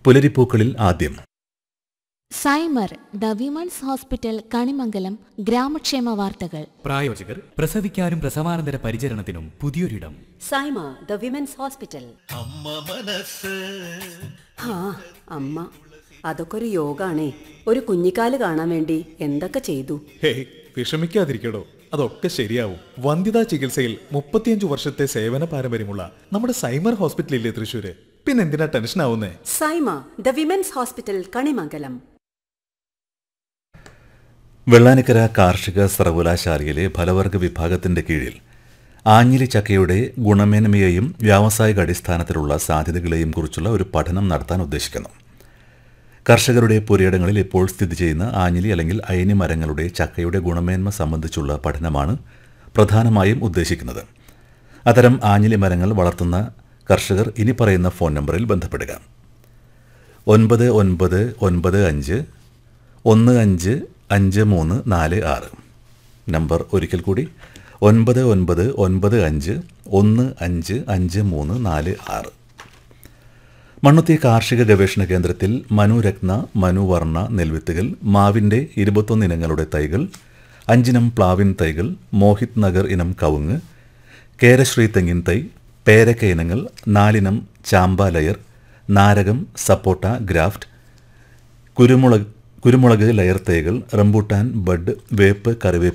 പുലരിപ്പൂക്കളിൽ ആദ്യം Saima the women's hospital Kanimangalam ഗ്രാമക്ഷേമ വാർത്തകൾ പ്രായോജകർ പ്രസവിക്കാനും പ്രസവാനന്തര പരിചരണത്തിനും പുതിയൊരിടം സൈമ ദ വിമൻസ് ഹോസ്പിറ്റൽ ആ അമ്മ അതൊക്കെ ഒരു യോഗാണേ ഒരു കുഞ്ഞിക്കാല് കാണാൻ വേണ്ടി എന്തൊക്കെ ചെയ്തു ഹേയ് വിഷമിക്കാതിരിക്കടോ അതൊക്കെ ശരിയാവും വന്ധ്യതാ ചികിത്സയിൽ മുപ്പത്തിയഞ്ചു വർഷത്തെ സേവന പാരമ്പര്യമുള്ള നമ്മുടെ സൈമർ ഹോസ്പിറ്റലില്ലേ തൃശ്ശൂര് പിന്നെന്തിനാ ടെൻഷൻ ആവുന്നേ Saima the women's hospital Kanimangalam Vellanikkara കാർഷിക സർവകലാശാലയിലെ ഫലവർഗ വിഭാഗത്തിന്റെ കീഴിൽ ആഞ്ഞിലി ചക്കയുടെ ഗുണമേന്മയെയും വ്യാവസായിക അടിസ്ഥാനത്തിലുള്ള സാധ്യതകളെയും കുറിച്ചുള്ള ഒരു പഠനം നടത്താൻ ഉദ്ദേശിക്കുന്നു കർഷകരുടെ പുരയിടങ്ങളിൽ ഇപ്പോൾ സ്ഥിതി ചെയ്യുന്ന ആഞ്ഞിലി അല്ലെങ്കിൽ അയനി മരങ്ങളുടെ ചക്കയുടെ ഗുണമേന്മ സംബന്ധിച്ചുള്ള പഠനമാണ് പ്രധാനമായും ഉദ്ദേശിക്കുന്നത് അത്തരം ആഞ്ഞിലി മരങ്ങൾ വളർത്തുന്ന കർഷകർ ഇനി പറയുന്ന ഫോൺ നമ്പറിൽ ബന്ധപ്പെടുക ഒൻപത് ഒൻപത് ഒൻപത് അഞ്ച് ഒന്ന് അഞ്ച് അഞ്ച് മൂന്ന് നാല് ആറ് നമ്പർ ഒരിക്കൽ കൂടി ഒൻപത് ഒൻപത് ഒൻപത് അഞ്ച് ഒന്ന് അഞ്ച് അഞ്ച് മൂന്ന് നാല് ആറ് മണ്ണുത്തി കാർഷിക ഗവേഷണ കേന്ദ്രത്തിൽ മനുരത്ന മനുവർണ്ണ നെൽവിത്തുകൾ മാവിൻ്റെ ഇരുപത്തൊന്ന് ഇനങ്ങളുടെ തൈകൾ അഞ്ചിനം പ്ലാവിൻ തൈകൾ മോഹിത് നഗർ ഇനം കവുങ്ങ് കേരശ്രീ തെങ്ങിൻ തൈ പേരക്ക ഇനങ്ങൾ നാലിനം ചാമ്പ ലയർ നാരകം സപ്പോട്ട ഗ്രാഫ്റ്റ് കുരുമുളക് കുരുമുളക് ലയർ തൈകൾ റംബൂട്ടാൻ ബഡ് വേപ്പ് കറിവേപ്പ്